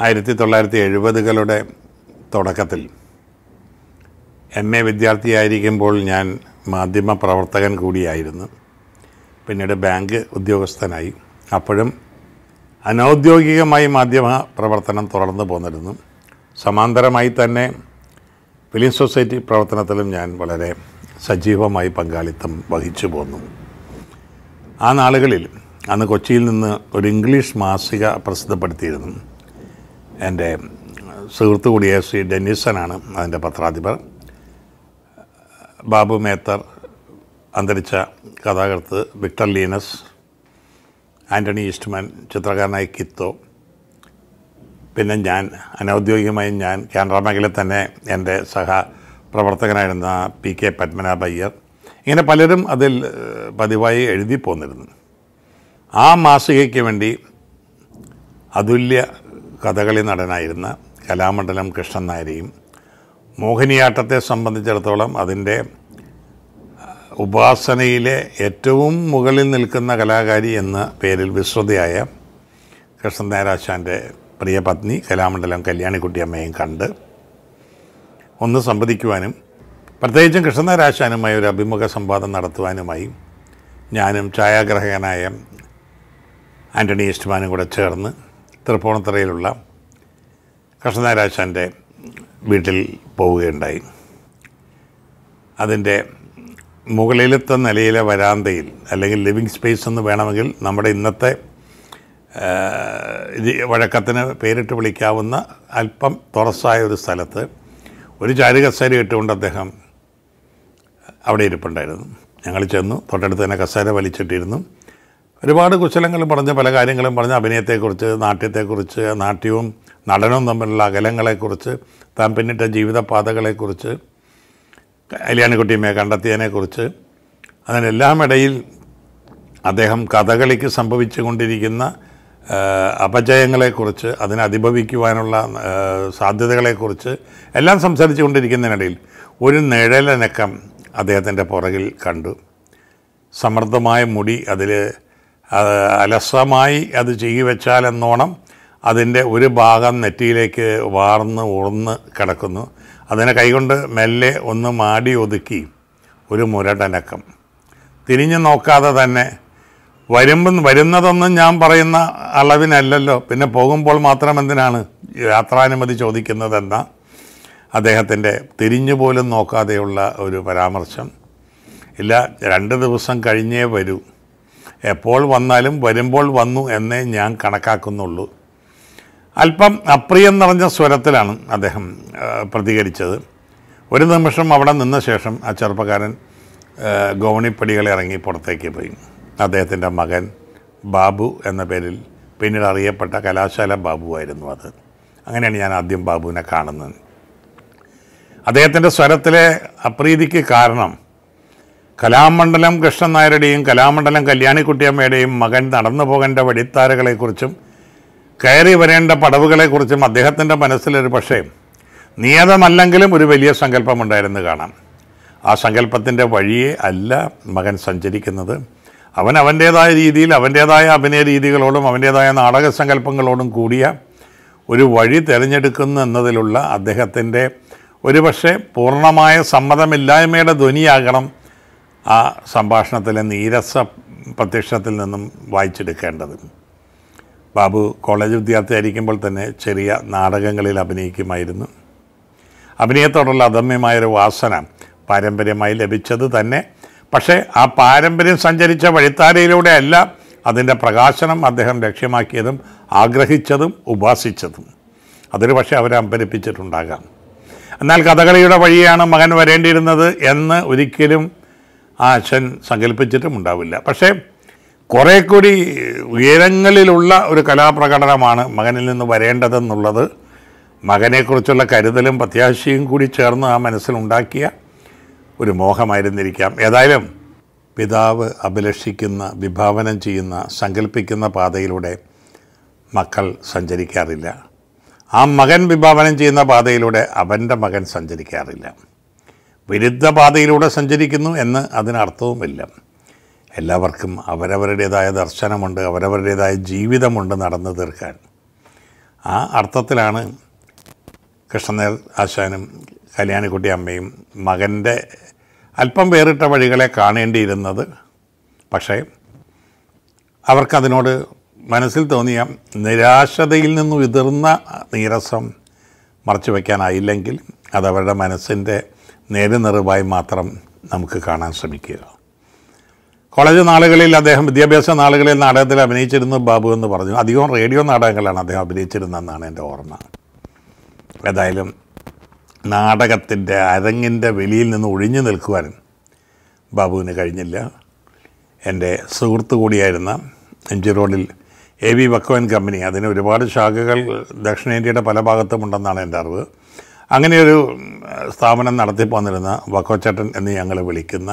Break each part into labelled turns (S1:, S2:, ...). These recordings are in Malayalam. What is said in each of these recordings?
S1: ആയിരത്തി തൊള്ളായിരത്തി എഴുപതുകളുടെ തുടക്കത്തിൽ എം എ വിദ്യാർത്ഥിയായിരിക്കുമ്പോൾ ഞാൻ മാധ്യമ പ്രവർത്തകൻ കൂടിയായിരുന്നു പിന്നീട് ബാങ്ക് ഉദ്യോഗസ്ഥനായി അപ്പോഴും അനൗദ്യോഗികമായി മാധ്യമ പ്രവർത്തനം തുടർന്നു പോന്നിരുന്നു സമാന്തരമായി തന്നെ ഫിലിം സൊസൈറ്റി പ്രവർത്തനത്തിലും ഞാൻ വളരെ സജീവമായി പങ്കാളിത്തം വഹിച്ചു പോന്നു ആ നാളുകളിൽ അന്ന് കൊച്ചിയിൽ നിന്ന് ഒരു ഇംഗ്ലീഷ് മാസിക പ്രസിദ്ധപ്പെടുത്തിയിരുന്നു എൻ്റെ സുഹൃത്തു കൂടിയ ശ്രീ ഡെന്നിസനാണ് അതിൻ്റെ പത്രാധിപർ ബാബു മേത്തർ അന്തരിച്ച കഥാകൃത്ത് വിക്ടർ ലീനസ് ആൻ്റണി ഈസ്റ്റ്മാൻ ചിത്രകാരനായ കിത്തോ പിന്നെ ഞാൻ അനൗദ്യോഗികമായി ഞാൻ കാനറ മേഖലയിൽ തന്നെ എൻ്റെ സഹ പ്രവർത്തകനായിരുന്ന പി കെ പത്മനാഭ അയ്യർ ഇങ്ങനെ പലരും അതിൽ ഏഹ്, പതിവായി എഴുതി പോന്നിരുന്നു ആ മാസികയ്ക്ക് വേണ്ടി അതുല്യ കഥകളി നടനായിരുന്ന കലാമണ്ഡലം കൃഷ്ണൻ നായരെയും മോഹിനിയാട്ടത്തെ സംബന്ധിച്ചിടത്തോളം അതിൻ്റെ ഉപാസനയിലെ ഏറ്റവും മുകളിൽ നിൽക്കുന്ന കലാകാരി എന്ന പേരിൽ വിശ്രുതയായ കൃഷ്ണൻ നായരാശാൻ്റെ പ്രിയ പത്നി കലാമണ്ഡലം കല്യാണിക്കുട്ടിയമ്മയും കണ്ട് ഒന്ന് സംവദിക്കുവാനും പ്രത്യേകിച്ചും കൃഷ്ണനാരാശാനുമായി ഒരു അഭിമുഖ സംവാദം നടത്തുവാനുമായി ഞാനും ഛായാഗ്രഹകനായ ആൻ്റണി ഈസ്റ്റ്മാനും കൂടെ ചേർന്ന് തൃപ്പൂണിത്തറയിലുള്ള കൃഷ്ണനാരാശാൻ്റെ വീട്ടിൽ പോവുകയുണ്ടായി അതിൻ്റെ മുകളിലത്തെ നിലയിലെ വരാന്തയിൽ അല്ലെങ്കിൽ ലിവിങ് സ്പേസ് എന്ന് വേണമെങ്കിൽ നമ്മുടെ ഇന്നത്തെ ആ, ഇത് വഴക്കത്തിന് പേരിട്ട് വിളിക്കാവുന്ന അല്പം തുറസായ ഒരു സ്ഥലത്ത് ഒരു ചാരുകസേര ഇട്ടുകൊണ്ട് അദ്ദേഹം അവിടെ ഇരിപ്പുണ്ടായിരുന്നു ഞങ്ങൾ ചെന്നു തൊട്ടടുത്ത് തന്നെ കസേര വലിച്ചിട്ടിരുന്നു ഒരുപാട് കുശലങ്ങളും പറഞ്ഞ് പല കാര്യങ്ങളും പറഞ്ഞ് അഭിനയത്തെക്കുറിച്ച് നാട്യത്തെക്കുറിച്ച് നാട്യവും നടനവും തമ്മിലുള്ള അകലങ്ങളെക്കുറിച്ച് താൻ പിന്നിട്ട ജീവിതപാതകളെക്കുറിച്ച് കല്യാണിക്കുട്ടിയമ്മയെ കണ്ടെത്തിയതിനെക്കുറിച്ച് അതിനെല്ലാം ഇടയിൽ അദ്ദേഹം കഥകളിക്ക് സംഭവിച്ചു കൊണ്ടിരിക്കുന്ന ആ, അപജയങ്ങളെക്കുറിച്ച് അതിനെ അതിഭവിക്കുവാനുള്ള ആ, സാധ്യതകളെക്കുറിച്ച് എല്ലാം സംസാരിച്ചു കൊണ്ടിരിക്കുന്നതിനിടയിൽ ഒരു നിഴലനക്കം അദ്ദേഹത്തിൻ്റെ പുറകിൽ കണ്ടു സമൃദ്ധമായ മുടി അതിൽ അലസമായി അത് ചെയ്യി വെച്ചാലെന്നോണം അതിൻ്റെ ഒരു ഭാഗം നെറ്റിയിലേക്ക് വാർന്ന് ഉറന്ന് കിടക്കുന്നു അതിനെ കൈകൊണ്ട് മെല്ലെ ഒന്ന് മാടി ഒതുക്കി ഒരു മുരടനക്കം തിരിഞ്ഞു നോക്കാതെ തന്നെ വരുമ്പം വരുന്നതൊന്നും ഞാൻ പറയുന്ന അളവിനല്ലല്ലോ പിന്നെ പോകുമ്പോൾ മാത്രം എന്തിനാണ് യാത്രാനുമതി ചോദിക്കുന്നതെന്ന അദ്ദേഹത്തിൻ്റെ തിരിഞ്ഞു പോലും നോക്കാതെയുള്ള ഒരു പരാമർശം ഇല്ല രണ്ട് ദിവസം കഴിഞ്ഞേ വരൂ എപ്പോൾ വന്നാലും വരുമ്പോൾ വന്നു എന്നേ ഞാൻ കണക്കാക്കുന്നുള്ളൂ അല്പം അപ്രിയം നിറഞ്ഞ സ്വരത്തിലാണ് അദ്ദേഹം ആ, പ്രതികരിച്ചത് ഒരു നിമിഷം അവിടെ നിന്ന ശേഷം ആ ചെറുപ്പക്കാരൻ ആ, ഗോവണിപ്പടികൾ ഇറങ്ങി പുറത്തേക്ക് പോയി അദ്ദേഹത്തിൻ്റെ മകൻ ബാബു എന്ന പേരിൽ പിന്നീട് അറിയപ്പെട്ട കലാശാല ബാബുവായിരുന്നു അത് അങ്ങനെയാണ് ഞാൻ ആദ്യം ബാബുവിനെ കാണുന്നത് അദ്ദേഹത്തിൻ്റെ സ്വരത്തിലെ അപ്രീതിക്ക് കാരണം കലാമണ്ഡലം കൃഷ്ണൻ നായരുടെയും കലാമണ്ഡലം കല്യാണിക്കുട്ടിയമ്മയുടെയും മകൻ നടന്നു പോകേണ്ട വഴിത്താരകളെക്കുറിച്ചും കയറി വരേണ്ട പടവുകളെക്കുറിച്ചും അദ്ദേഹത്തിൻ്റെ മനസ്സിലൊരു പക്ഷേ നിയതമല്ലെങ്കിലും ഒരു വലിയ സങ്കല്പമുണ്ടായിരുന്നു കാണാം ആ സങ്കല്പത്തിൻ്റെ വഴിയെ അല്ല മകൻ സഞ്ചരിക്കുന്നത് അവൻ അവൻ്റേതായ രീതിയിൽ അവൻ്റേതായ അഭിനയ രീതികളോടും അവൻ്റേതായ നാടക സങ്കല്പങ്ങളോടും കൂടിയ ഒരു വഴി തിരഞ്ഞെടുക്കുന്നു എന്നതിലുള്ള അദ്ദേഹത്തിൻ്റെ ഒരുപക്ഷെ പൂർണ്ണമായ സമ്മതമില്ലായ്മയുടെ ധ്വനിയാകണം ആ സംഭാഷണത്തിലെ നീരസ പ്രത്യക്ഷത്തിൽ നിന്നും വായിച്ചെടുക്കേണ്ടത് ബാബു കോളേജ് വിദ്യാർത്ഥിയായിരിക്കുമ്പോൾ തന്നെ ചെറിയ നാടകങ്ങളിൽ അഭിനയിക്കുമായിരുന്നു അഭിനയത്തോടുള്ള അദമ്യമായൊരു വാസന പാരമ്പര്യമായി ലഭിച്ചത് തന്നെ പക്ഷേ ആ പാരമ്പര്യം സഞ്ചരിച്ച വഴിത്താരയിലൂടെ അല്ല അതിൻ്റെ പ്രകാശനം അദ്ദേഹം ലക്ഷ്യമാക്കിയതും ആഗ്രഹിച്ചതും ഉപാസിച്ചതും അതൊരു പക്ഷേ അവരെ അമ്പരിപ്പിച്ചിട്ടുണ്ടാകാം എന്നാൽ കഥകളിയുടെ വഴിയാണ് മകൻ വരേണ്ടിയിരുന്നത് എന്ന് ഒരിക്കലും ആ അച്ഛൻ സങ്കല്പിച്ചിട്ടും ഉണ്ടാവില്ല പക്ഷേ കുറേ കൂടി ഉയരങ്ങളിലുള്ള ഒരു കലാപ്രകടനമാണ് മകനിൽ നിന്ന് വരേണ്ടതെന്നുള്ളത് മകനെക്കുറിച്ചുള്ള കരുതലും പ്രത്യാശയും കൂടി ചേർന്ന് ആ മനസ്സിലുണ്ടാക്കിയ ഒരു മോഹമായിരുന്നിരിക്കാം ഏതായാലും പിതാവ് അഭിലഷിക്കുന്ന വിഭാവനം ചെയ്യുന്ന സങ്കല്പിക്കുന്ന പാതയിലൂടെ മക്കൾ സഞ്ചരിക്കാറില്ല ആ മകൻ വിഭാവനം ചെയ്യുന്ന പാതയിലൂടെ അവൻ്റെ മകൻ സഞ്ചരിക്കാറില്ല വിരുദ്ധ പാതയിലൂടെ സഞ്ചരിക്കുന്നു എന്ന് അതിനർത്ഥവുമില്ല എല്ലാവർക്കും അവരവരുടേതായ ദർശനമുണ്ട് അവരവരുടേതായ ജീവിതമുണ്ട് നടന്നു തീർക്കാൻ ആ അർത്ഥത്തിലാണ് കൃഷ്ണനേർ ആശാനും കല്യാണിക്കുട്ടി അമ്മയും മകൻ്റെ അല്പം വേറിട്ട വഴികളെ കാണേണ്ടിയിരുന്നത് പക്ഷേ അവർക്കതിനോട് മനസ്സിൽ തോന്നിയ നിരാശതയിൽ നിന്ന് ഉതിർന്ന നീരസം മറച്ചു വയ്ക്കാനായില്ലെങ്കിൽ അതവരുടെ മനസ്സിൻ്റെ നേരുനിറിവായി മാത്രം നമുക്ക് കാണാൻ ശ്രമിക്കുക കോളേജ് നാളുകളിൽ അദ്ദേഹം വിദ്യാഭ്യാസ നാളുകളിൽ നാടകത്തിൽ അഭിനയിച്ചിരുന്നു ബാബു എന്ന് പറഞ്ഞു അധികവും റേഡിയോ നാടകങ്ങളാണ് അദ്ദേഹം അഭിനയിച്ചിരുന്നതെന്നാണ് എൻ്റെ ഓർമ്മ ഏതായാലും നാടകത്തിൻ്റെ അരങ്ങിൻ്റെ വെളിയിൽ നിന്ന് ഒഴിഞ്ഞു നിൽക്കുവാൻ ബാബുവിന് കഴിഞ്ഞില്ല എൻ്റെ സുഹൃത്തു കൂടിയായിരുന്ന എം ജി റോഡിൽ എ വി വക്കോൻ കമ്പനി അതിന് ഒരുപാട് ശാഖകൾ ദക്ഷിണേന്ത്യയുടെ പല ഭാഗത്തുമുണ്ടെന്നാണ് എൻ്റെ അറിവ് അങ്ങനെയൊരു ഉം, സ്ഥാപനം നടത്തിപ്പോന്നിരുന്ന വക്കോച്ചേട്ടൻ എന്ന് ഞങ്ങൾ വിളിക്കുന്ന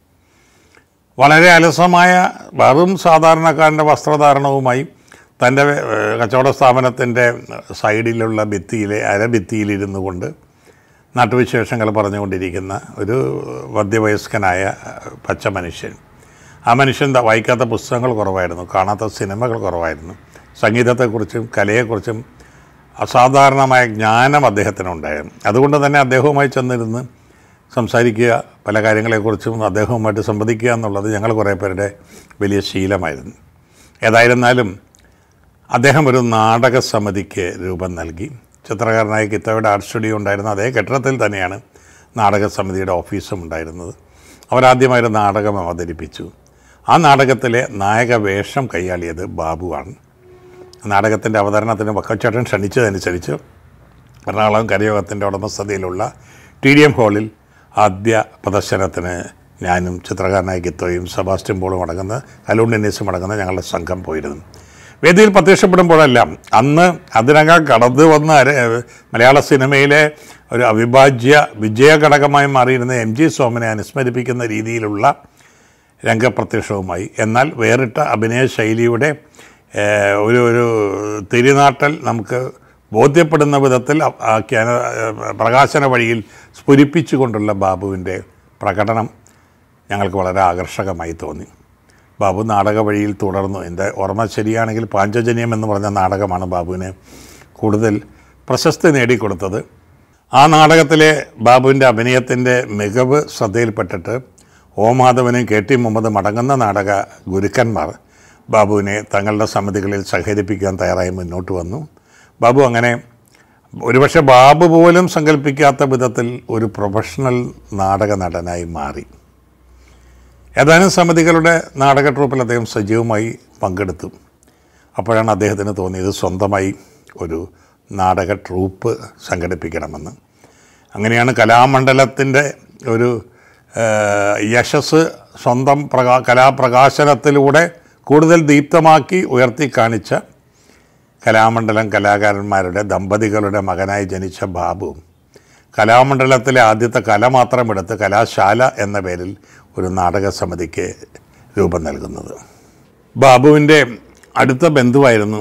S1: വളരെ അലസമായ വെറും സാധാരണക്കാരൻ്റെ വസ്ത്രധാരണവുമായി തൻ്റെ ഏഹ്, കച്ചവട സ്ഥാപനത്തിൻ്റെ സൈഡിലുള്ള ഭിത്തിയിലെ അരഭിത്തിയിലിരുന്നു കൊണ്ട് നാട്ടുവിശേഷങ്ങൾ പറഞ്ഞുകൊണ്ടിരിക്കുന്ന ഒരു മധ്യവയസ്കനായ പച്ച മനുഷ്യൻ ആ മനുഷ്യൻ ദാ വായിക്കാത്ത പുസ്തകങ്ങൾ കുറവായിരുന്നു കാണാത്ത സിനിമകൾ കുറവായിരുന്നു സംഗീതത്തെക്കുറിച്ചും കലയെക്കുറിച്ചും അസാധാരണമായ ജ്ഞാനം അദ്ദേഹത്തിനുണ്ടായിരുന്നു അതുകൊണ്ട് തന്നെ അദ്ദേഹവുമായി ചെന്നിരുന്ന് സംസാരിക്കുക പല കാര്യങ്ങളെക്കുറിച്ചും അദ്ദേഹവുമായിട്ട് സംവദിക്കുക എന്നുള്ളത് ഞങ്ങൾ കുറേ പേരുടെ വലിയ ശീലമായിരുന്നു ഏതായിരുന്നാലും അദ്ദേഹം ഒരു നാടക സമിതിക്ക് രൂപം നൽകി ചിത്രകാരനായ കിത്തയുടെ ആർട്ട് സ്റ്റുഡിയോ ഉണ്ടായിരുന്ന അതേ കെട്ടിടത്തിൽ തന്നെയാണ് നാടക സമിതിയുടെ ഓഫീസും ഉണ്ടായിരുന്നത് അവരാദ്യമായൊരു നാടകം അവതരിപ്പിച്ചു ആ നാടകത്തിലെ നായക വേഷം കൈയാളിയത് ബാബുവാണ് നാടകത്തിൻ്റെ അവതരണത്തിന് വക്കച്ചേട്ടൻ ക്ഷണിച്ചതനുസരിച്ച് എറണാകുളം കരയോഗത്തിൻ്റെ ഉടമസ്ഥതയിലുള്ള ടി ഡി എം ഹാളിൽ ആദ്യ പ്രദർശനത്തിന് ഞാനും ചിത്രകാരനായ ഗിത്തോയും സെബാസ്റ്റ്യൻ പോളും അടങ്ങുന്ന അലൂൺ ഡെന്നീസും അടങ്ങുന്ന ഞങ്ങളുടെ സംഘം പോയിരുന്നു വേദിയിൽ പ്രത്യക്ഷപ്പെടുമ്പോഴെല്ലാം അന്ന് അതിനകം കടന്നു വന്ന അര- മലയാള സിനിമയിലെ ഒരു അവിഭാജ്യ വിജയഘടകമായി മാറിയിരുന്ന എം ജി സോമനെ അനുസ്മരിപ്പിക്കുന്ന രീതിയിലുള്ള രംഗപ്രത്യക്ഷവുമായി എന്നാൽ വേറിട്ട അഭിനയ ശൈലിയുടെ ഏഹ്, ഒരു ഒരു തിരിനാട്ടൽ നമുക്ക് ബോധ്യപ്പെടുന്ന വിധത്തിൽ അ- ആ ക്യാന- ഏഹ്, പ്രകാശന വഴിയിൽ സ്ഫുരിപ്പിച്ചുകൊണ്ടുള്ള ബാബുവിൻ്റെ പ്രകടനം ഞങ്ങൾക്ക് വളരെ ആകർഷകമായി തോന്നി ബാബു നാടക വഴിയിൽ തുടർന്നു എൻ്റെ ഓർമ്മ ശരിയാണെങ്കിൽ പാഞ്ചജന്യം എന്ന് പറഞ്ഞ നാടകമാണ് ബാബുവിന് കൂടുതൽ പ്രശസ്തി നേടിക്കൊടുത്തത് ആ നാടകത്തിലെ ബാബുവിൻ്റെ അഭിനയത്തിൻ്റെ മികവ് ശ്രദ്ധയിൽപ്പെട്ടിട്ട് ഓ മാധവനും കെ ടി മുഹമ്മദും അടങ്ങുന്ന നാടക ഗുരുക്കന്മാർ ബാബുവിനെ തങ്ങളുടെ സമിതികളിൽ സഹകരിപ്പിക്കാൻ തയ്യാറായി മുന്നോട്ട് വന്നു ബാബു അങ്ങനെ ഒരുപക്ഷെ ബാബു പോലും സങ്കല്പിക്കാത്ത വിധത്തിൽ ഒരു പ്രൊഫഷണൽ നാടക നടനായി മാറി ഏതാനും സമിതികളുടെ നാടക ട്രൂപ്പിൽ അദ്ദേഹം സജീവമായി പങ്കെടുത്തു അപ്പോഴാണ് അദ്ദേഹത്തിന് തോന്നിയത് സ്വന്തമായി ഒരു നാടക ട്രൂപ്പ് സംഘടിപ്പിക്കണമെന്ന് അങ്ങനെയാണ് കലാമണ്ഡലത്തിൻ്റെ ഒരു ഏഹ്, യശസ് സ്വന്തം പ്രകാ കലാപ്രകാശനത്തിലൂടെ കൂടുതൽ ദീപ്തമാക്കി ഉയർത്തി കാണിച്ച കലാമണ്ഡലം കലാകാരന്മാരുടെ ദമ്പതികളുടെ മകനായി ജനിച്ച ബാബു കലാമണ്ഡലത്തിലെ ആദ്യത്തെ കല മാത്രം എടുത്ത് കലാശാല എന്ന പേരിൽ ഒരു നാടക സമിതിക്ക് രൂപം നൽകുന്നത് ബാബുവിൻ്റെ അടുത്ത ബന്ധുവായിരുന്നു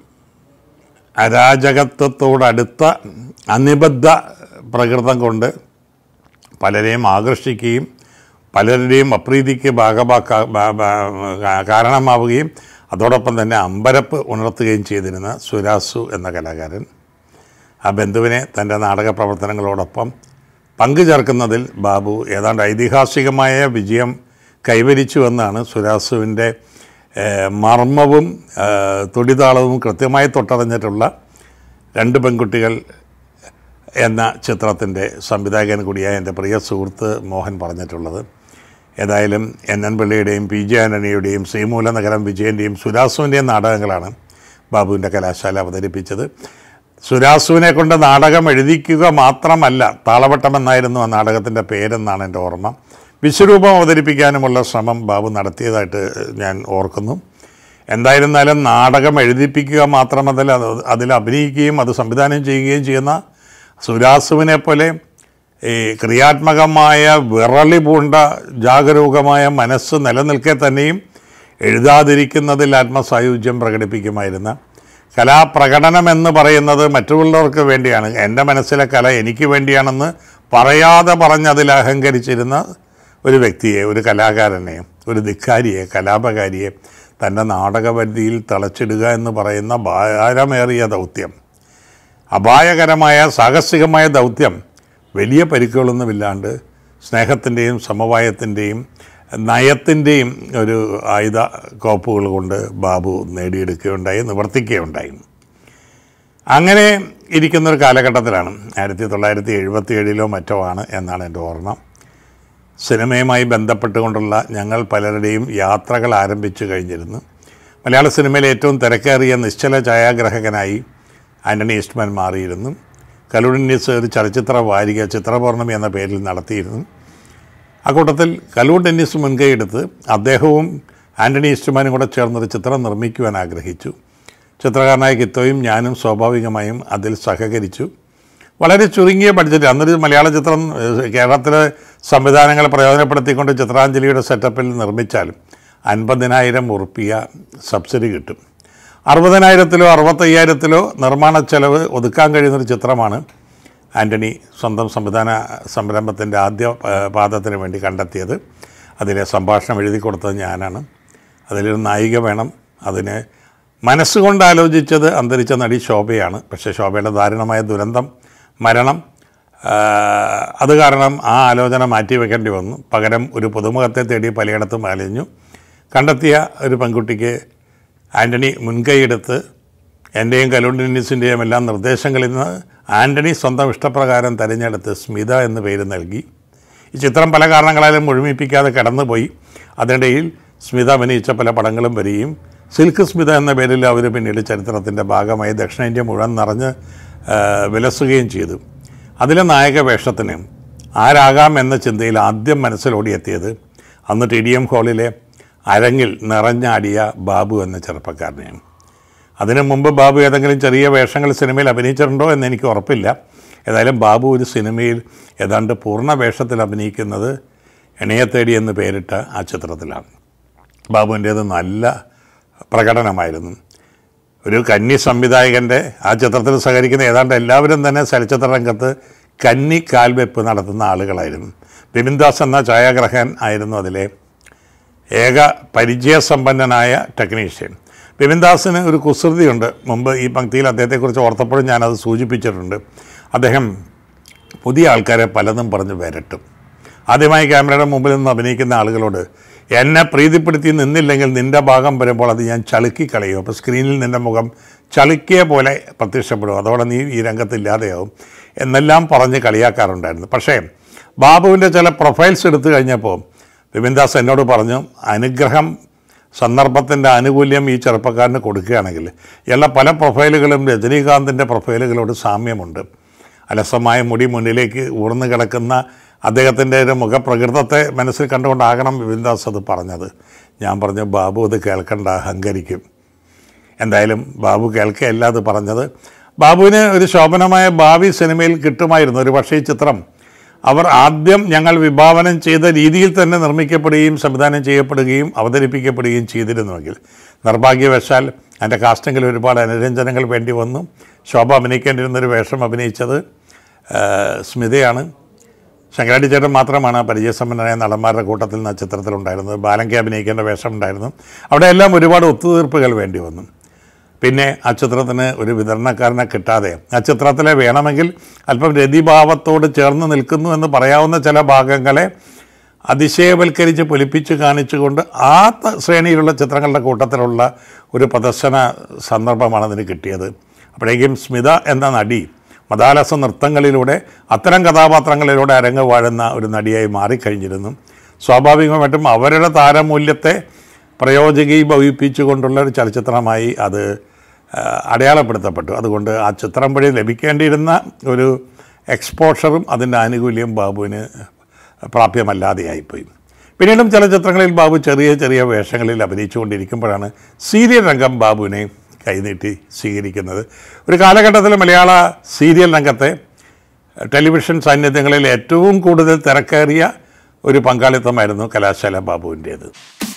S1: അരാജകത്വത്തോടടുത്ത അനിബദ്ധ പ്രകൃതം കൊണ്ട് പലരെയും ആകർഷിക്കുകയും പലരുടെയും അപ്രീതിക്ക് ഭാഗമാക്ക ഭാ- ഭാ- കാരണമാവുകയും അതോടൊപ്പം തന്നെ അമ്പരപ്പ് ഉണർത്തുകയും ചെയ്തിരുന്ന സുരാസു എന്ന കലാകാരൻ ആ ബന്ധുവിനെ തൻ്റെ നാടക പ്രവർത്തനങ്ങളോടൊപ്പം പങ്കുചേർക്കുന്നതിൽ ബാബു ഏതാണ്ട് ഐതിഹാസികമായ വിജയം കൈവരിച്ചു എന്നാണ് സുരാസുവിൻ്റെ ഏഹ്, മർമ്മവും ഏഹ്, തുടിതാളവും കൃത്യമായി തൊട്ടറിഞ്ഞിട്ടുള്ള രണ്ട് പെൺകുട്ടികൾ എന്ന ചിത്രത്തിൻ്റെ സംവിധായകൻ കൂടിയായ എൻ്റെ പ്രിയ സുഹൃത്ത് മോഹൻ പറഞ്ഞിട്ടുള്ളത് ഏതായാലും എൻ എൻ പിള്ളയുടെയും പി ജെ ആൻ്റണിയുടെയും ശ്രീമൂല നഗരം വിജയൻ്റെയും സുരാസുവിൻ്റെയും നാടകങ്ങളാണ് ബാബുവിൻ്റെ കലാശാല അവതരിപ്പിച്ചത് സുരാസുവിനെ കൊണ്ട് നാടകം എഴുതിക്കുക മാത്രമല്ല താളവട്ടം എന്നായിരുന്നു ആ നാടകത്തിൻ്റെ പേരെന്നാണ് എൻ്റെ ഓർമ്മ വിശ്വരൂപം അവതരിപ്പിക്കാനുമുള്ള ശ്രമം ബാബു നടത്തിയതായിട്ട് ഞാൻ ഓർക്കുന്നു എന്തായിരുന്നാലും നാടകം എഴുതിപ്പിക്കുക മാത്രമല്ല അത് അതിൽ അഭിനയിക്കുകയും അത് സംവിധാനം ചെയ്യുകയും ചെയ്യുന്ന സുരാസുവിനെ പോലെ ഈ ക്രിയാത്മകമായ വിറളി പൂണ്ട ജാഗരൂകമായ മനസ്സ് നിലനിൽക്കെ തന്നെയും എഴുതാതിരിക്കുന്നതിൽ ആത്മസായുജ്യം പ്രകടിപ്പിക്കുമായിരുന്ന കലാപ്രകടനം എന്ന് പറയുന്നത് മറ്റുള്ളവർക്ക് വേണ്ടിയാണ് എൻ്റെ മനസ്സിലെ കല എനിക്ക് വേണ്ടിയാണെന്ന് പറയാതെ പറഞ്ഞതിൽ അഹങ്കരിച്ചിരുന്ന ഒരു വ്യക്തിയെ ഒരു കലാകാരനെ ഒരു ധിക്കാരിയെ കലാപകാരിയെ തൻ്റെ നാടകപരിധിയിൽ തളച്ചിടുക എന്ന് പറയുന്ന ഭാരമേറിയ ദൗത്യം അപായകരമായ സാഹസികമായ ദൗത്യം വലിയ പരിക്കുകളൊന്നുമില്ലാണ്ട് സ്നേഹത്തിൻ്റെയും സമവായത്തിൻ്റെയും നയത്തിൻ്റെയും ഒരു ആയുധ കോപ്പുകൾ കൊണ്ട് ബാബു നേടിയെടുക്കുകയുണ്ടായി നിവർത്തിക്കുകയുണ്ടായി അങ്ങനെ ഇരിക്കുന്ന ഒരു കാലഘട്ടത്തിലാണ് ആയിരത്തി തൊള്ളായിരത്തി എഴുപത്തി ഏഴിലോ മറ്റോ ആണ് എന്നാണ് എൻ്റെ ഓർമ്മ സിനിമയുമായി ബന്ധപ്പെട്ടുകൊണ്ടുള്ള ഞങ്ങൾ പലരുടെയും യാത്രകൾ ആരംഭിച്ചു കഴിഞ്ഞിരുന്നു മലയാള സിനിമയിലെ ഏറ്റവും തിരക്കേറിയ നിശ്ചല ഛായാഗ്രാഹകനായി ആൻ്റണി ഈസ്റ്റ്മാൻ മാറിയിരുന്നു കലൂഡിന്യസ് ഒരു ചലച്ചിത്ര വാരിക ചിത്രപൗർണമി എന്ന പേരിൽ നടത്തിയിരുന്നു അക്കൂട്ടത്തിൽ കലൂർ ടെന്നീസ് മുൻകൈയെടുത്ത് അദ്ദേഹവും ആൻ്റണി ഈസ്റ്റ്മാനും കൂടെ ചേർന്നൊരു ചിത്രം നിർമ്മിക്കുവാൻ ആഗ്രഹിച്ചു ചിത്രകാരനായ കിത്തോയും ഞാനും സ്വാഭാവികമായും അതിൽ സഹകരിച്ചു വളരെ ചുരുങ്ങിയ ബഡ്ജറ്റ് അന്നൊരു മലയാള ചിത്രം ഏഹ്, കേരളത്തിലെ സംവിധാനങ്ങൾ പ്രയോജനപ്പെടുത്തിക്കൊണ്ട് ചിത്രാഞ്ജലിയുടെ സെറ്റപ്പിൽ നിർമ്മിച്ചാൽ അൻപതിനായിരം ഉറുപ്പിയ സബ്സിഡി കിട്ടും അറുപതിനായിരത്തിലോ അറുപത്തയ്യായിരത്തിലോ നിർമ്മാണ ചെലവ് ഒതുക്കാൻ കഴിയുന്നൊരു ചിത്രമാണ് ആൻ്റണി സ്വന്തം സംവിധാന സംരംഭത്തിൻ്റെ ആദ്യ ഏഹ്, പാദത്തിന് വേണ്ടി കണ്ടെത്തിയത് അതിലെ സംഭാഷണം എഴുതി കൊടുത്തത് ഞാനാണ് അതിലൊരു നായിക വേണം അതിന് മനസ്സുകൊണ്ട് ആലോചിച്ചത് അന്തരിച്ച നടി ശോഭയാണ് പക്ഷേ ശോഭയുടെ ദാരുണമായ ദുരന്തം മരണം ആ, അത് കാരണം ആ ആലോചന മാറ്റിവെക്കേണ്ടി വന്നു പകരം ഒരു പുതുമുഖത്തെ തേടി പലയിടത്തും അലഞ്ഞു കണ്ടെത്തിയ ഒരു പെൺകുട്ടിക്ക് ആൻ്റണി മുൻകൈയെടുത്ത് എൻ്റെയും കലൂണ്ടിനിസിൻ്റെയും എല്ലാം നിർദ്ദേശങ്ങളിൽ നിന്ന് ആൻ്റണി സ്വന്തം ഇഷ്ടപ്രകാരം തിരഞ്ഞെടുത്ത് സ്മിത എന്ന് പേര് നൽകി ഈ ചിത്രം പല കാരണങ്ങളാലും മുഴുമിപ്പിക്കാതെ കടന്നുപോയി അതിനിടയിൽ സ്മിത അഭിനയിച്ച പല പടങ്ങളും വരികയും സിൽക്ക് സ്മിത എന്ന പേരിൽ അവർ പിന്നീട് ചരിത്രത്തിൻ്റെ ഭാഗമായി ദക്ഷിണേന്ത്യ മുഴുവൻ നിറഞ്ഞ് ആ, വിലസുകയും ചെയ്തു അതിലെ നായക വേഷത്തിന് ആരാകാം എന്ന ചിന്തയിൽ ആദ്യം മനസ്സിലോടിയെത്തിയത് അന്ന് ടി ഡി എം ഹാളിലെ അരങ്ങിൽ നിറഞ്ഞാടിയ ബാബു എന്ന ചെറുപ്പക്കാരനെയാണ് അതിനു മുമ്പ് ബാബു ഏതെങ്കിലും ചെറിയ വേഷങ്ങൾ സിനിമയിൽ അഭിനയിച്ചിട്ടുണ്ടോ എന്ന് എനിക്ക് ഉറപ്പില്ല ഏതായാലും ബാബു ഒരു സിനിമയിൽ ഏതാണ്ട് പൂർണ്ണ വേഷത്തിൽ അഭിനയിക്കുന്നത് എണയെ തേടി എന്ന് പേരിട്ട ആ ചിത്രത്തിലാണ് ബാബുവിൻ്റേത് നല്ല പ്രകടനമായിരുന്നു ഒരു കന്നി സംവിധായകൻ്റെ ആ ചിത്രത്തിൽ സഹകരിക്കുന്ന ഏതാണ്ട് എല്ലാവരും തന്നെ ചലച്ചിത്ര രംഗത്ത് കന്നി കാൽവെപ്പ് നടത്തുന്ന ആളുകളായിരുന്നു ബിപിൻദാസ് എന്ന ഛായാഗ്രഹകൻ ആയിരുന്നു അതിലെ ഏക പരിചയസമ്പന്നനായ ടെക്നീഷ്യൻ ബിപിൻദാസിന് ഒരു കുസൃതിയുണ്ട് മുമ്പ് ഈ പങ്ക്തിയിൽ അദ്ദേഹത്തെക്കുറിച്ച് ഓർത്തപ്പോഴും ഞാനത് സൂചിപ്പിച്ചിട്ടുണ്ട് അദ്ദേഹം പുതിയ ആൾക്കാരെ പലതും പറഞ്ഞ് വരട്ടും ആദ്യമായി ക്യാമറയുടെ മുമ്പിൽ നിന്ന് അഭിനയിക്കുന്ന ആളുകളോട് എന്നെ പ്രീതിപ്പെടുത്തി നിന്നില്ലെങ്കിൽ നിൻ്റെ ഭാഗം വരുമ്പോൾ അത് ഞാൻ ചളുക്കി കളയും അപ്പോൾ സ്ക്രീനിൽ നിൻ്റെ മുഖം ചളുക്കിയ പോലെ പ്രത്യക്ഷപ്പെടും അതോടെ നീ ഈ രംഗത്തില്ലാതെയാവും എന്നെല്ലാം പറഞ്ഞ് കളിയാക്കാറുണ്ടായിരുന്നു പക്ഷേ ബാബുവിൻ്റെ ചില പ്രൊഫൈൽസ് എടുത്തു കഴിഞ്ഞപ്പോൾ വിപിൻദാസ് എന്നോട് പറഞ്ഞു അനുഗ്രഹം സന്ദർഭത്തിൻ്റെ ആനുകൂല്യം ഈ ചെറുപ്പക്കാരന് കൊടുക്കുകയാണെങ്കിൽ ഇയാളുടെ പല പ്രൊഫൈലുകളും രജനീകാന്തിൻ്റെ പ്രൊഫൈലുകളോട് സാമ്യമുണ്ട് അലസമായ മുടി മുന്നിലേക്ക് ഊർന്നു കിടക്കുന്ന അദ്ദേഹത്തിൻ്റെ ഒരു മുഖപ്രകൃതത്തെ മനസ്സിൽ കണ്ടുകൊണ്ടാകണം വിപിൻദാസ് അത് പറഞ്ഞത് ഞാൻ പറഞ്ഞു ബാബു അത് കേൾക്കണ്ട അഹങ്കരിക്കും എന്തായാലും ബാബു കേൾക്കുകയല്ല അത് പറഞ്ഞത് ബാബുവിന് ഒരു ശോഭനമായ ഭാവി സിനിമയിൽ കിട്ടുമായിരുന്നു ഒരു പക്ഷേ ഈ ചിത്രം അവർ ആദ്യം ഞങ്ങൾ വിഭാവനം ചെയ്ത രീതിയിൽ തന്നെ നിർമ്മിക്കപ്പെടുകയും സംവിധാനം ചെയ്യപ്പെടുകയും അവതരിപ്പിക്കപ്പെടുകയും ചെയ്തിരുന്നുവെങ്കിൽ നിർഭാഗ്യവശാൽ എൻ്റെ കാസ്റ്റിങ്ങിൽ ഒരുപാട് അനുരഞ്ജനങ്ങൾ വേണ്ടി വന്നു ശോഭ അഭിനയിക്കേണ്ടിരുന്നൊരു വേഷം അഭിനയിച്ചത് ആ, സ്മിതയാണ് ശങ്കരാടി ചേട്ടൻ മാത്രമാണ് ആ പരിചയസമ്പന്നനായ നടന്മാരുടെ കൂട്ടത്തിൽ നിന്ന് ആ ചിത്രത്തിലുണ്ടായിരുന്നത് ബാലങ്കെ അഭിനയിക്കേണ്ട വേഷം ഉണ്ടായിരുന്നു അവിടെ എല്ലാം ഒരുപാട് ഒത്തുതീർപ്പുകൾ വേണ്ടി വന്നു പിന്നെ ആ ചിത്രത്തിന് ഒരു വിതരണക്കാരനെ കിട്ടാതെ ആ ചിത്രത്തിലെ വേണമെങ്കിൽ അല്പം രതിഭാവത്തോട് ചേർന്ന് നിൽക്കുന്നു എന്ന് പറയാവുന്ന ചില ഭാഗങ്ങളെ അതിശയവൽക്കരിച്ച് പൊലിപ്പിച്ച് കാണിച്ചുകൊണ്ട് ആ ത- ശ്രേണിയിലുള്ള ചിത്രങ്ങളുടെ കൂട്ടത്തിലുള്ള ഒരു പ്രദർശന സന്ദർഭമാണ് അതിന് കിട്ടിയത് അപ്പോഴേക്കും സ്മിത എന്ന നടി മദാലസ നൃത്തങ്ങളിലൂടെ അത്തരം കഥാപാത്രങ്ങളിലൂടെ അരങ്ങ് വാഴുന്ന ഒരു നടിയായി മാറിക്കഴിഞ്ഞിരുന്നു സ്വാഭാവികമായിട്ടും അവരുടെ താരമൂല്യത്തെ പ്രയോജകീഭവിപ്പിച്ചുകൊണ്ടുള്ള ഒരു ചലച്ചിത്രമായി അത് ആ, അടയാളപ്പെടുത്തപ്പെട്ടു അതുകൊണ്ട് ആ ചിത്രം വഴി ലഭിക്കേണ്ടിയിരുന്ന ഒരു എക്സ്പോഷറും അതിൻ്റെ ആനുകൂല്യം ബാബുവിന് പ്രാപ്യമല്ലാതെയായിപ്പോയി പിന്നീടും ചില ചിത്രങ്ങളിൽ ബാബു ചെറിയ ചെറിയ വേഷങ്ങളിൽ അഭിനയിച്ചുകൊണ്ടിരിക്കുമ്പോഴാണ് സീരിയൽ രംഗം ബാബുവിനെ കൈനീട്ടി സ്വീകരിക്കുന്നത് ഒരു കാലഘട്ടത്തിൽ മലയാള സീരിയൽ രംഗത്തെ ടെലിവിഷൻ സാന്നിധ്യങ്ങളിൽ ഏറ്റവും കൂടുതൽ തിരക്കേറിയ ഒരു പങ്കാളിത്തമായിരുന്നു കലാശാല ബാബുവിൻ്റേത്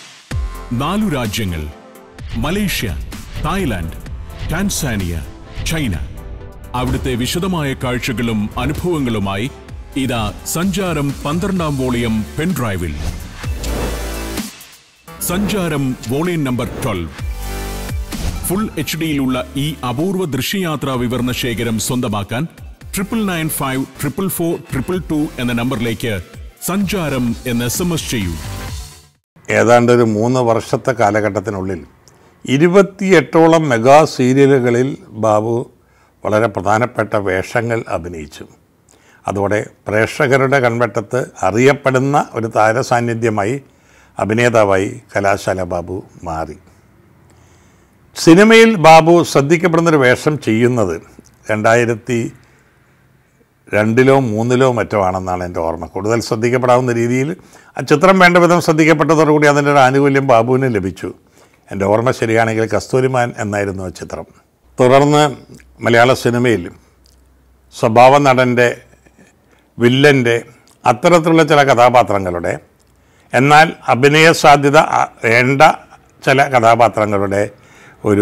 S2: നാലു രാജ്യങ്ങൾ മലേഷ്യ തായ്ലാന്റ് ടാൻസാനിയ ചൈന അവിടുത്തെ വിശദമായ കാഴ്ചകളും അനുഭവങ്ങളുമായി ഇതാ സഞ്ചാരം പന്ത്രണ്ടാം വോളിയം പെൻഡ്രൈവിൽ Sancharam volume number twelve full H ഡിയിലുള്ള ഈ അപൂർവ ദൃശ്യയാത്രാ വിവരണ ശേഖരം സ്വന്തമാക്കാൻ triple nine five triple four triple two എന്ന നമ്പറിലേക്ക് സഞ്ചാരം എന്ന് എസ് എം എസ് ചെയ്യൂ
S1: ഏതാണ്ട് ഒരു മൂന്ന് വർഷത്തെ കാലഘട്ടത്തിനുള്ളിൽ ഇരുപത്തിയെട്ടോളം മെഗാ സീരിയലുകളിൽ ബാബു വളരെ പ്രധാനപ്പെട്ട വേഷങ്ങൾ അഭിനയിച്ചു അതോടെ പ്രേക്ഷകരുടെ കൺവെട്ടത്ത് അറിയപ്പെടുന്ന ഒരു താരസാന്നിധ്യമായി അഭിനേതാവായി കലാശാല ബാബു മാറി സിനിമയിൽ ബാബു ശ്രദ്ധിക്കപ്പെടുന്നൊരു വേഷം ചെയ്യുന്നത് രണ്ടായിരത്തി രണ്ടിലോ മൂന്നിലോ മറ്റോ ആണെന്നാണ് എൻ്റെ ഓർമ്മ കൂടുതൽ ശ്രദ്ധിക്കപ്പെടാവുന്ന രീതിയിൽ ആ ചിത്രം വേണ്ട വിധം ശ്രദ്ധിക്കപ്പെട്ടതോടുകൂടി അതിൻ്റെ ഒരു ആനുകൂല്യം ബാബുവിന് ലഭിച്ചു എൻ്റെ ഓർമ്മ ശരിയാണെങ്കിൽ കസ്തൂരിമാൻ എന്നായിരുന്നു ആ ചിത്രം തുടർന്ന് മലയാള സിനിമയിൽ സ്വഭാവ നടൻ്റെ വില്ലൻ്റെ അത്തരത്തിലുള്ള ചില കഥാപാത്രങ്ങളുടെ എന്നാൽ അഭിനയ സാധ്യത അ- വേണ്ട ചില കഥാപാത്രങ്ങളുടെ ഒരു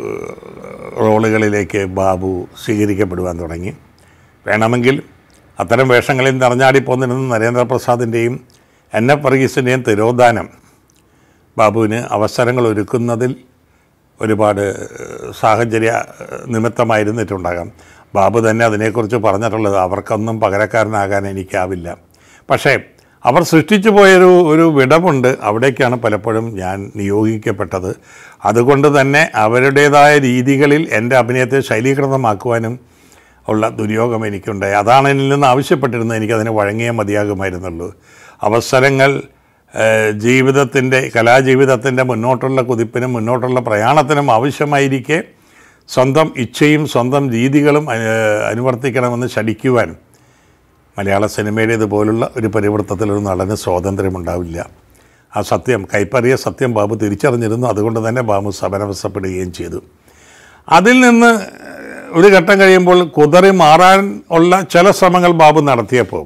S1: റോളുകളിലേക്ക് ബാബു സ്വീകരിക്കപ്പെടുവാൻ തുടങ്ങി വേണമെങ്കിൽ അത്തരം വേഷങ്ങളിൽ നിറഞ്ഞാടി പോന്നിരുന്ന നരേന്ദ്രപ്രസാദിൻ്റെയും എൻ എഫ് വർഗീസിൻ്റെയും തിരോധാനം ബാബുവിന് അവസരങ്ങൾ ഒരുക്കുന്നതിൽ ഒരുപാട് ഏഹ്, സാഹചര്യ ഏഹ്, നിമിത്തമായിരുന്നിട്ടുണ്ടാകാം ബാബു തന്നെ അതിനെക്കുറിച്ച് പറഞ്ഞിട്ടുള്ളത് അവർക്കൊന്നും പകരക്കാരനാകാൻ എനിക്കാവില്ല പക്ഷേ അവർ സൃഷ്ടിച്ചു പോയൊരു ഒരു വിടവുണ്ട് അവിടേക്കാണ് പലപ്പോഴും ഞാൻ നിയോഗിക്കപ്പെട്ടത് അതുകൊണ്ട് തന്നെ അവരുടേതായ രീതികളിൽ എൻ്റെ അഭിനയത്തെ ശൈലീകൃതമാക്കുവാനും ഉള്ള ദുര്യോഗം എനിക്കുണ്ടായി അതാണ് എന്നിൽ നിന്ന് ആവശ്യപ്പെട്ടിരുന്നത് എനിക്കതിന് വഴങ്ങിയേ മതിയാകുമായിരുന്നുള്ളൂ അവസരങ്ങൾ ഏഹ്, ജീവിതത്തിൻ്റെ കലാജീവിതത്തിൻ്റെ മുന്നോട്ടുള്ള കുതിപ്പിനും മുന്നോട്ടുള്ള പ്രയാണത്തിനും ആവശ്യമായിരിക്കെ സ്വന്തം ഇച്ഛയും സ്വന്തം രീതികളും ഏഹ്, അനുവർത്തിക്കണമെന്ന് ശടിക്കുവാൻ മലയാള സിനിമയുടെ ഇതുപോലുള്ള ഒരു പരിവൃത്തത്തിൽ ഒരു നടന് സ്വാതന്ത്ര്യമുണ്ടാവില്ല ആ സത്യം കൈപ്പറിയ സത്യം ബാബു തിരിച്ചറിഞ്ഞിരുന്നു അതുകൊണ്ട് തന്നെ ബാബു സമരവശപ്പെടുകയും ചെയ്തു അതിൽ നിന്ന് ഒരു ഘട്ടം കഴിയുമ്പോൾ കുതറി മാറാൻ ഉള്ള ചില ശ്രമങ്ങൾ ബാബു നടത്തിയപ്പോൾ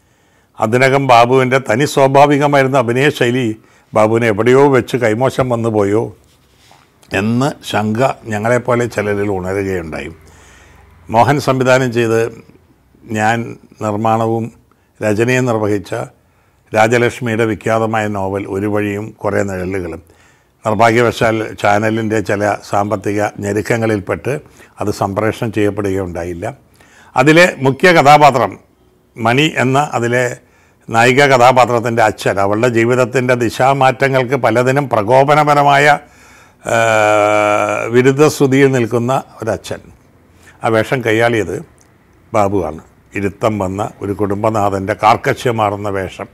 S1: അതിനകം ബാബുവിൻ്റെ തനി സ്വാഭാവികമായിരുന്ന അഭിനയ ശൈലി ബാബുവിനെ എവിടെയോ വെച്ച് കൈമോശം വന്നു പോയോ എന്ന് ശങ്ക ഞങ്ങളെപ്പോലെ ചിലരിൽ ഉണരുകയുണ്ടായി മോഹൻ സംവിധാനം ചെയ്ത് ഞാൻ നിർമ്മാണവും രചനയും നിർവഹിച്ച രാജലക്ഷ്മിയുടെ വിഖ്യാതമായ നോവൽ ഒരു വഴിയും കുറേ നിഴലുകളും നിർഭാഗ്യവശാൽ ചാനലിൻ്റെ ചില സാമ്പത്തിക ഞെരുക്കങ്ങളിൽപ്പെട്ട് അത് സംപ്രേഷണം ചെയ്യപ്പെടുകയുണ്ടായില്ല അതിലെ മുഖ്യ കഥാപാത്രം മണി എന്ന അതിലെ നായിക കഥാപാത്രത്തിൻ്റെ അച്ഛൻ അവളുടെ ജീവിതത്തിൻ്റെ ദിശാമാറ്റങ്ങൾക്ക് പലതിനും പ്രകോപനപരമായ ആ, വിരുദ്ധശ്രുതിയിൽ നിൽക്കുന്ന ഒരച്ഛൻ ആ വേഷം കൈയാളിയത് ബാബുവാണ് ഇരുത്തം വന്ന ഒരു കുടുംബനാഥൻ്റെ കാർക്കശ്യമാർന്ന വേഷം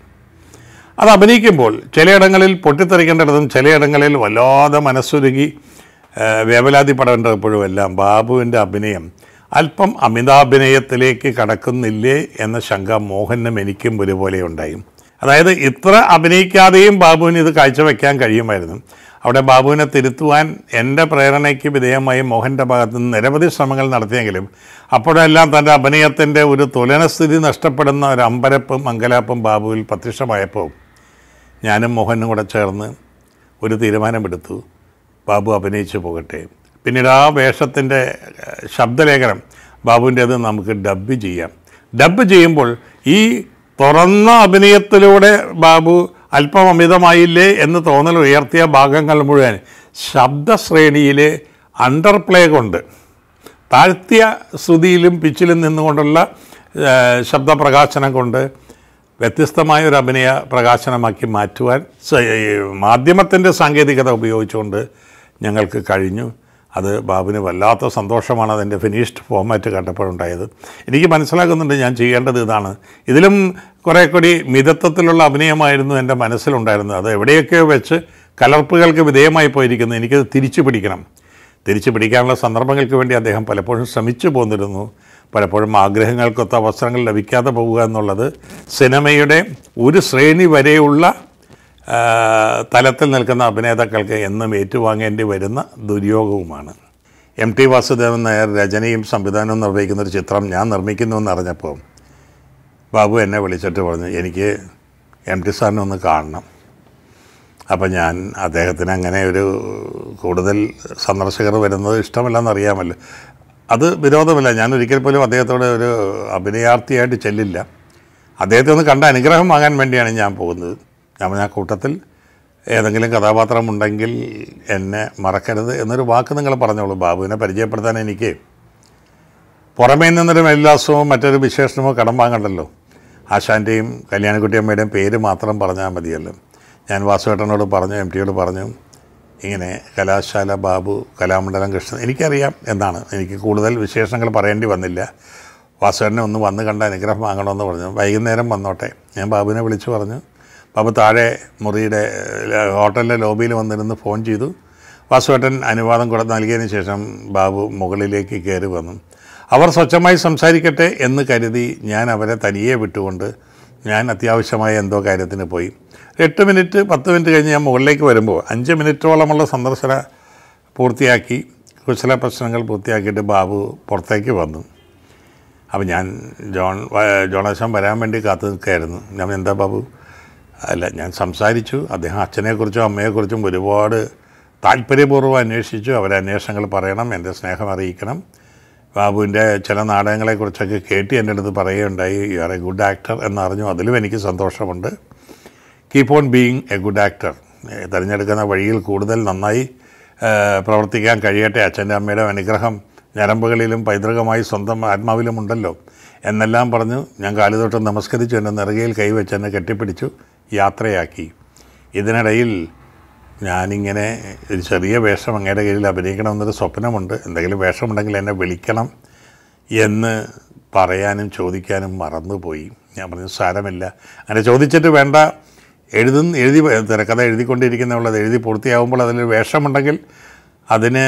S1: അത് അഭിനയിക്കുമ്പോൾ ചിലയിടങ്ങളിൽ പൊട്ടിത്തെറിക്കേണ്ടിടത്തും ചിലയിടങ്ങളിൽ വല്ലാതെ മനസ്സുരുകി ആ, വേവലാതിപ്പെടേണ്ടപ്പോഴും എല്ലാം ബാബുവിൻ്റെ അഭിനയം അല്പം അമിതാഭിനയത്തിലേക്ക് കടക്കുന്നില്ലേ എന്ന ശങ്ക മോഹനും എനിക്കും ഒരുപോലെ ഉണ്ടായി അതായത് ഇത്ര അഭിനയിക്കാതെയും ബാബുവിന് ഇത് കാഴ്ചവെക്കാൻ കഴിയുമായിരുന്നു അവിടെ ബാബുവിനെ തിരുത്തുവാൻ എൻ്റെ പ്രേരണയ്ക്ക് വിധേയമായി മോഹൻ്റെ ഭാഗത്ത് നിന്ന് നിരവധി ശ്രമങ്ങൾ നടത്തിയെങ്കിലും അപ്പോഴെല്ലാം തൻ്റെ അഭിനയത്തിൻ്റെ ഒരു തുലനസ്ഥിതി നഷ്ടപ്പെടുന്ന ഒരു അമ്പരപ്പും അങ്കലാപ്പും ബാബുവിൽ പ്രത്യക്ഷമായപ്പോൾ ഞാനും മോഹനും കൂടെ ചേർന്ന് ഒരു തീരുമാനമെടുത്തു ബാബു അഭിനയിച്ചു പോകട്ടെ പിന്നീട് ആ വേഷത്തിൻ്റെ ഏഹ്, ശബ്ദലേഖനം ബാബുവിൻ്റേത് നമുക്ക് ഡബ്ബ് ചെയ്യാം ഡബ്ബ് ചെയ്യുമ്പോൾ ഈ തുറന്ന അഭിനയത്തിലൂടെ ബാബു അല്പം അമിതമായില്ലേ എന്ന് തോന്നൽ ഉയർത്തിയ ഭാഗങ്ങൾ മുഴുവൻ ശബ്ദശ്രേണിയിലെ അണ്ടർ പ്ലേ കൊണ്ട് താഴ്ത്തിയ ശ്രുതിയിലും പിച്ചിലും നിന്നുകൊണ്ടുള്ള ഏഹ്, ശബ്ദപ്രകാശനം കൊണ്ട് വ്യത്യസ്തമായ ഒരു അഭിനയ പ്രകാശനമാക്കി മാറ്റുവാൻ സ- ഈ മാധ്യമത്തിൻ്റെ സാങ്കേതികത ഉപയോഗിച്ചുകൊണ്ട് ഞങ്ങൾക്ക് കഴിഞ്ഞു അത് ബാബുവിന് വല്ലാത്ത സന്തോഷമാണ് അതിൻ്റെ ഫിനിഷ്ഡ് ഫോമാറ്റ് കണ്ടപ്പോഴുണ്ടായത് എനിക്ക് മനസ്സിലാക്കുന്നുണ്ട് ഞാൻ ചെയ്യേണ്ടത് ഇതാണ് ഇതിലും കുറേ കൂടി മിതത്വത്തിലുള്ള അഭിനയമായിരുന്നു എൻ്റെ മനസ്സിലുണ്ടായിരുന്നത് അത് എവിടെയൊക്കെയോ വെച്ച് കലർപ്പുകൾക്ക് വിധേയമായി പോയിരിക്കുന്നു എനിക്കത് തിരിച്ചു പിടിക്കണം തിരിച്ചു പിടിക്കാനുള്ള സന്ദർഭങ്ങൾക്ക് വേണ്ടി അദ്ദേഹം പലപ്പോഴും ശ്രമിച്ചു പോന്നിരുന്നു പലപ്പോഴും ആഗ്രഹങ്ങൾക്കൊത്ത അവസരങ്ങൾ ലഭിക്കാതെ പോവുക എന്നുള്ളത് സിനിമയുടെ ഒരു ശ്രേണി വരെയുള്ള ആ, തലത്തിൽ നിൽക്കുന്ന അഭിനേതാക്കൾക്ക് എന്നും ഏറ്റുവാങ്ങേണ്ടി വരുന്ന ദുര്യോഗവുമാണ് എം ടി വാസുദേവൻ നായർ രചനയും സംവിധാനവും നിർവഹിക്കുന്ന ഒരു ചിത്രം ഞാൻ നിർമ്മിക്കുന്നു എന്ന് അറിഞ്ഞപ്പോൾ ബാബു എന്നെ വിളിച്ചിട്ട് പറഞ്ഞു എനിക്ക് എം ടി സാറിനെ ഒന്ന് കാണണം അപ്പം ഞാൻ അദ്ദേഹത്തിന് അങ്ങനെ ഒരു കൂടുതൽ സന്ദർശകർ വരുന്നത് ഇഷ്ടമല്ലെന്നറിയാമല്ലോ അത് വിരോധമില്ല ഞാൻ ഒരിക്കൽ പോലും അദ്ദേഹത്തോട് ഒരു അഭിനയാർത്ഥിയായിട്ട് ചെല്ലില്ല അദ്ദേഹത്തെ ഒന്ന് കണ്ട അനുഗ്രഹം വാങ്ങാൻ വേണ്ടിയാണ് ഞാൻ പോകുന്നത് ഞാൻ പറഞ്ഞ ആ കൂട്ടത്തിൽ ഏതെങ്കിലും കഥാപാത്രമുണ്ടെങ്കിൽ എന്നെ മറക്കരുത് എന്നൊരു വാക്ക് നിങ്ങൾ പറഞ്ഞോളൂ ബാബുവിനെ പരിചയപ്പെടുത്താൻ എനിക്ക് പുറമേ നിന്നൊരു മേൽവിലാസമോ മറ്റൊരു വിശേഷണമോ കടം വാങ്ങണ്ടല്ലോ ആശാൻ്റെയും കല്യാണിക്കുട്ടിയമ്മയുടെയും പേര് മാത്രം പറഞ്ഞാൽ മതിയല്ലോ ഞാൻ വാസുവേട്ടനോട് പറഞ്ഞു എം ടിയോട് പറഞ്ഞു ഇങ്ങനെ കലാശാല ബാബു കലാമണ്ഡലം കൃഷ്ണൻ എനിക്കറിയാം എന്നാണ് എനിക്ക് കൂടുതൽ വിശേഷങ്ങൾ പറയേണ്ടി വന്നില്ല വാസുവേട്ടനെ ഒന്ന് വന്ന് കണ്ട അനുഗ്രഹം വാങ്ങണമെന്ന് പറഞ്ഞു വൈകുന്നേരം വന്നോട്ടെ ഞാൻ ബാബുവിനെ വിളിച്ചു പറഞ്ഞു ബാബു താഴെ മുറിയുടെ ഏഹ്, ഹോട്ടലിലെ ലോബിയിൽ വന്നിരുന്ന് ഫോൺ ചെയ്തു വാസുവേട്ടൻ അനുവാദം കൂടെ നൽകിയതിന് ശേഷം ബാബു മുകളിലേക്ക് കയറി വന്നു അവർ സ്വച്ഛമായി സംസാരിക്കട്ടെ എന്ന് കരുതി ഞാൻ അവരെ തനിയെ വിട്ടുകൊണ്ട് ഞാൻ അത്യാവശ്യമായ എന്തോ കാര്യത്തിന് പോയി എട്ട് മിനിറ്റ് പത്ത് മിനിറ്റ് കഴിഞ്ഞ് ഞാൻ മുകളിലേക്ക് വരുമ്പോൾ അഞ്ച് മിനിറ്റോളമുള്ള സന്ദർശന പൂർത്തിയാക്കി കുശല പ്രശ്നങ്ങൾ പൂർത്തിയാക്കിയിട്ട് ബാബു പുറത്തേക്ക് വന്നു അപ്പോൾ ഞാൻ ജോൺ വ- ജോണാശം വരാൻ വേണ്ടി കാത്തു നിൽക്കുകയായിരുന്നു ഞാൻ എന്താ ബാബു അല്ല ഞാൻ സംസാരിച്ചു അദ്ദേഹം അച്ഛനെക്കുറിച്ചും അമ്മയെക്കുറിച്ചും ഒരുപാട് താല്പര്യപൂർവ്വം അന്വേഷിച്ചു അവരെ അന്വേഷണങ്ങൾ പറയണം എൻ്റെ സ്നേഹം അറിയിക്കണം ബാബുവിൻ്റെ ചില നാടകങ്ങളെക്കുറിച്ചൊക്കെ കേട്ടി എൻ്റെ അടുത്ത് പറയുകയുണ്ടായി you are a good actor എന്നറിഞ്ഞു അതിലും എനിക്ക് സന്തോഷമുണ്ട് keep on being a good actor തിരഞ്ഞെടുക്കുന്ന വഴിയിൽ കൂടുതൽ നന്നായി ഏഹ്, പ്രവർത്തിക്കാൻ കഴിയട്ടെ അച്ഛൻ്റെ അമ്മയുടെ അനുഗ്രഹം ഞരമ്പുകളിലും പൈതൃകമായി സ്വന്തം ആത്മാവിലും ഉണ്ടല്ലോ എന്നെല്ലാം പറഞ്ഞു ഞാൻ കാലുതൊട്ട് നമസ്കരിച്ചു എൻ്റെ നെറുകയിൽ കൈവച്ച് എന്നെ കെട്ടിപ്പിടിച്ചു യാത്രയാക്കി ഇതിനിടയിൽ ഞാനിങ്ങനെ ഒരു ചെറിയ വേഷം അങ്ങയുടെ കീഴിൽ അഭിനയിക്കണമെന്നൊരു സ്വപ്നമുണ്ട് എന്തെങ്കിലും വേഷമുണ്ടെങ്കിൽ എന്നെ വിളിക്കണം എന്ന് പറയാനും ചോദിക്കാനും മറന്നുപോയി ഞാൻ പറഞ്ഞു സാരമില്ല അങ്ങനെ ചോദിച്ചിട്ട് വേണ്ട എഴുതുന്ന എഴുതി തിരക്കഥ എഴുതിക്കൊണ്ടിരിക്കുന്നുള്ളത് എഴുതി പൂർത്തിയാകുമ്പോൾ അതിലൊരു വേഷമുണ്ടെങ്കിൽ അതിന്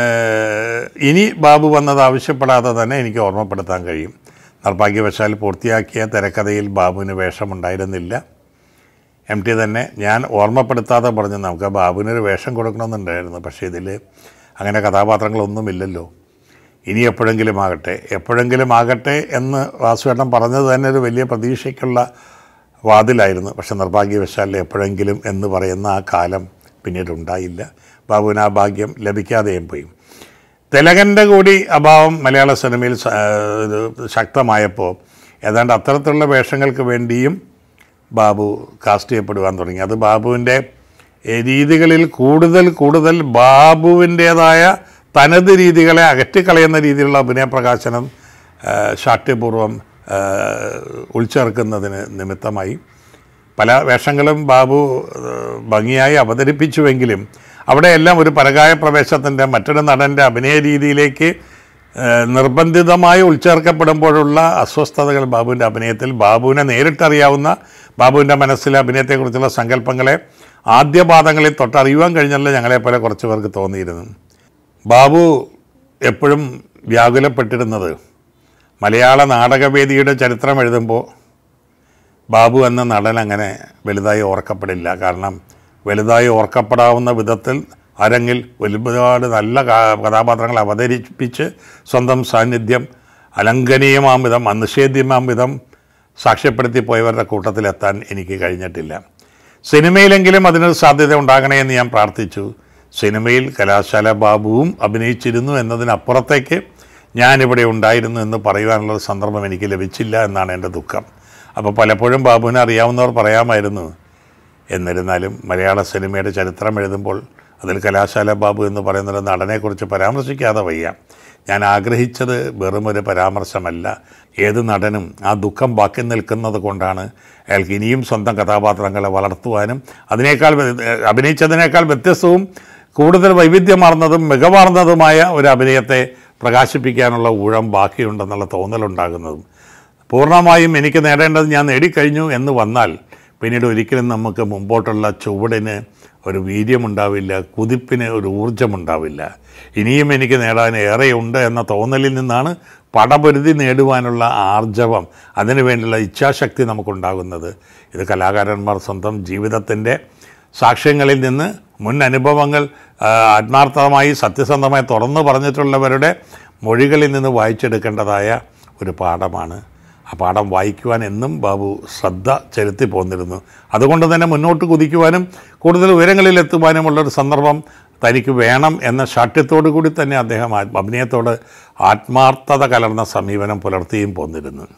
S1: ഇനി ബാബു വന്നത് ആവശ്യപ്പെടാതെ തന്നെ എനിക്ക് ഓർമ്മപ്പെടുത്താൻ കഴിയും നിർഭാഗ്യവശാൽ പൂർത്തിയാക്കിയ തിരക്കഥയിൽ ബാബുവിന് വേഷമുണ്ടായിരുന്നില്ല എം ടി തന്നെ ഞാൻ ഓർമ്മപ്പെടുത്താതെ പറഞ്ഞു നമുക്ക് ബാബുവിനൊരു വേഷം കൊടുക്കണമെന്നുണ്ടായിരുന്നു പക്ഷേ ഇതിൽ അങ്ങനെ കഥാപാത്രങ്ങളൊന്നുമില്ലല്ലോ ഇനി എപ്പോഴെങ്കിലും ആകട്ടെ എപ്പോഴെങ്കിലും ആകട്ടെ എന്ന് വാസുവേട്ടൻ പറഞ്ഞത് തന്നെ ഒരു വലിയ പ്രതീക്ഷയ്ക്കുള്ള വാതിലായിരുന്നു പക്ഷെ നിർഭാഗ്യവശാൽ എപ്പോഴെങ്കിലും എന്ന് പറയുന്ന ആ കാലം പിന്നീട് ഉണ്ടായില്ല ബാബുവിന് ആ ഭാഗ്യം ലഭിക്കാതെയും പോയി തിലകൻ്റെ കൂടി അഭാവം മലയാള സിനിമയിൽ സ- ഇത് ശക്തമായപ്പോൾ ഏതാണ്ട് അത്തരത്തിലുള്ള വേഷങ്ങൾക്ക് വേണ്ടിയും ബാബു കാസ്റ്റ് ചെയ്യപ്പെടുവാൻ തുടങ്ങി അത് ബാബുവിൻ്റെ ഏഹ്, രീതികളിൽ കൂടുതൽ കൂടുതൽ ബാബുവിൻ്റേതായ തനത് രീതികളെ അകറ്റിക്കളയുന്ന രീതിയിലുള്ള അഭിനയ പ്രകാശനം ഏഹ്, ശാഠ്യപൂർവം ഏഹ്, ഉൾച്ചേർക്കുന്നതിന് നിമിത്തമായി പല വേഷങ്ങളും ബാബു ഏഹ്, ഭംഗിയായി അവതരിപ്പിച്ചുവെങ്കിലും അവിടെയെല്ലാം ഒരു പരകായ പ്രവേശത്തിൻ്റെ മറ്റൊരു നടൻ്റെ അഭിനയ രീതിയിലേക്ക് ഏഹ്, നിർബന്ധിതമായി ഉൾച്ചേർക്കപ്പെടുമ്പോഴുള്ള അസ്വസ്ഥതകൾ ബാബുവിൻ്റെ അഭിനയത്തിൽ ബാബുവിനെ നേരിട്ടറിയാവുന്ന ബാബുവിൻ്റെ മനസ്സിലെ അഭിനയത്തെക്കുറിച്ചുള്ള സങ്കല്പങ്ങളെ ആദ്യ പാദങ്ങളിൽ തൊട്ടറിയുവാൻ കഴിഞ്ഞല്ലോ ഞങ്ങളെപ്പോലെ കുറച്ച് പേർക്ക് തോന്നിയിരുന്നു ബാബു എപ്പോഴും വ്യാകുലപ്പെട്ടിരുന്നത് മലയാള നാടകവേദിയുടെ ചരിത്രം എഴുതുമ്പോൾ ബാബു എന്ന നടൻ അങ്ങനെ വലുതായി ഓർക്കപ്പെടില്ല കാരണം വലുതായി ഓർക്കപ്പെടാവുന്ന വിധത്തിൽ അരങ്ങിൽ ഒരുപാട് നല്ല കാ- കഥാപാത്രങ്ങൾ അവതരിപ്പിച്ച് സ്വന്തം സാന്നിധ്യം അലംഘനീയമാം വിധം അനിഷേധ്യമാം വിധം സാക്ഷ്യപ്പെടുത്തി പോയവരുടെ കൂട്ടത്തിലെത്താൻ എനിക്ക് കഴിഞ്ഞിട്ടില്ല സിനിമയിലെങ്കിലും അതിനൊരു സാധ്യത ഉണ്ടാകണേ എന്ന് ഞാൻ പ്രാർത്ഥിച്ചു സിനിമയിൽ കലാശാല ബാബുവും അഭിനയിച്ചിരുന്നു എന്നതിനപ്പുറത്തേക്ക് ഞാനിവിടെ ഉണ്ടായിരുന്നു എന്ന് പറയുവാനുള്ള ഒരു സന്ദർഭം എനിക്ക് ലഭിച്ചില്ല എന്നാണ് എൻ്റെ ദുഃഖം അപ്പോൾ പലപ്പോഴും ബാബുവിനെ അറിയാവുന്നവർ പറയാമായിരുന്നു എന്നിരുന്നാലും മലയാള സിനിമയുടെ ചരിത്രം എഴുതുമ്പോൾ അതിൽ കലാശാല ബാബു എന്ന് പറയുന്ന ഒരു നടനെക്കുറിച്ച് പരാമർശിക്കാതെ വയ്യ ഞാൻ ആഗ്രഹിച്ചത് വെറുമൊരു പരാമർശമല്ല ഏത് നടനും ആ ദുഃഖം ബാക്കി നിൽക്കുന്നത് കൊണ്ടാണ് അയാൾക്ക് ഇനിയും സ്വന്തം കഥാപാത്രങ്ങളെ വളർത്തുവാനും അതിനേക്കാൾ വ്യ- അഭിനയിച്ചതിനേക്കാൾ വ്യത്യസ്തവും കൂടുതൽ വൈവിധ്യമാർന്നതും മികവാർന്നതുമായ ഒരു അഭിനയത്തെ പ്രകാശിപ്പിക്കാനുള്ള ഊഴം ബാക്കിയുണ്ടെന്നുള്ള തോന്നലുണ്ടാകുന്നതും പൂർണ്ണമായും എനിക്ക് നേടേണ്ടത് ഞാൻ നേടിക്കഴിഞ്ഞു എന്ന് വന്നാൽ പിന്നീട് ഒരിക്കലും നമുക്ക് മുമ്പോട്ടുള്ള ചുവടിന് ഒരു വീര്യമുണ്ടാവില്ല കുതിപ്പിന് ഒരു ഊർജമുണ്ടാവില്ല ഇനിയും എനിക്ക് നേടാൻ ഏറെയുണ്ട് എന്ന തോന്നലിൽ നിന്നാണ് പടപൊരുതി നേടുവാനുള്ള ആർജവം അതിനുവേണ്ടിയുള്ള ഇച്ഛാശക്തി നമുക്കുണ്ടാകുന്നത് ഇത് കലാകാരന്മാർ സ്വന്തം ജീവിതത്തിൻ്റെ സാക്ഷ്യങ്ങളിൽ നിന്ന് മുൻ അനുഭവങ്ങൾ ആ, ആത്മാർത്ഥമായി സത്യസന്ധമായി തുറന്നു പറഞ്ഞിട്ടുള്ളവരുടെ മൊഴികളിൽ നിന്ന് വായിച്ചെടുക്കേണ്ടതായ ഒരു പാഠമാണ് ആ പാഠം വായിക്കുവാൻ എന്നും ബാബു ശ്രദ്ധ ചെലുത്തി പോന്നിരുന്നു അതുകൊണ്ട് തന്നെ മുന്നോട്ട് കുതിക്കുവാനും കൂടുതൽ ഉയരങ്ങളിലെത്തുവാനുമുള്ളൊരു സന്ദർഭം തനിക്ക് വേണം എന്ന ശാഠ്യത്തോടു കൂടി തന്നെ അദ്ദേഹം ആ- അഭിനയത്തോട് ആത്മാർത്ഥത കലർന്ന സമീപനം പുലർത്തിയും പോന്നിരുന്നു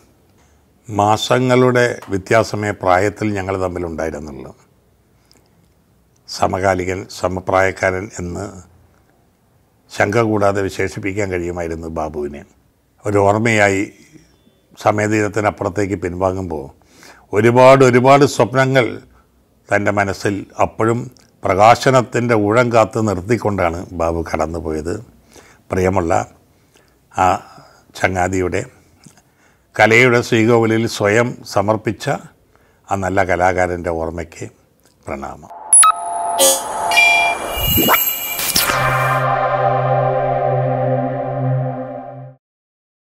S1: മാസങ്ങളുടെ വ്യത്യാസമേ പ്രായത്തിൽ ഞങ്ങൾ തമ്മിലുണ്ടായിരുന്നുള്ളൂ സമകാലികൻ സമപ്രായക്കാരൻ എന്ന് ശങ്ക കൂടാതെ വിശേഷിപ്പിക്കാൻ കഴിയുമായിരുന്നു ബാബുവിനെ ഒരു ഓർമ്മയായി സമയതീരത്തിനപ്പുറത്തേക്ക് പിൻവാങ്ങുമ്പോൾ ഒരുപാട് ഒരുപാട് സ്വപ്നങ്ങൾ തൻ്റെ മനസ്സിൽ അപ്പോഴും പ്രകാശനത്തിൻ്റെ ഊഴം കാത്ത് നിർത്തിക്കൊണ്ടാണ് ബാബു കടന്നുപോയത് പ്രിയമുള്ള ആ ചങ്ങാതിയുടെ കലയുടെ ശ്രീകോവിലിൽ സ്വയം സമർപ്പിച്ച ആ നല്ല കലാകാരൻ്റെ ഓർമ്മയ്ക്ക് പ്രണാമം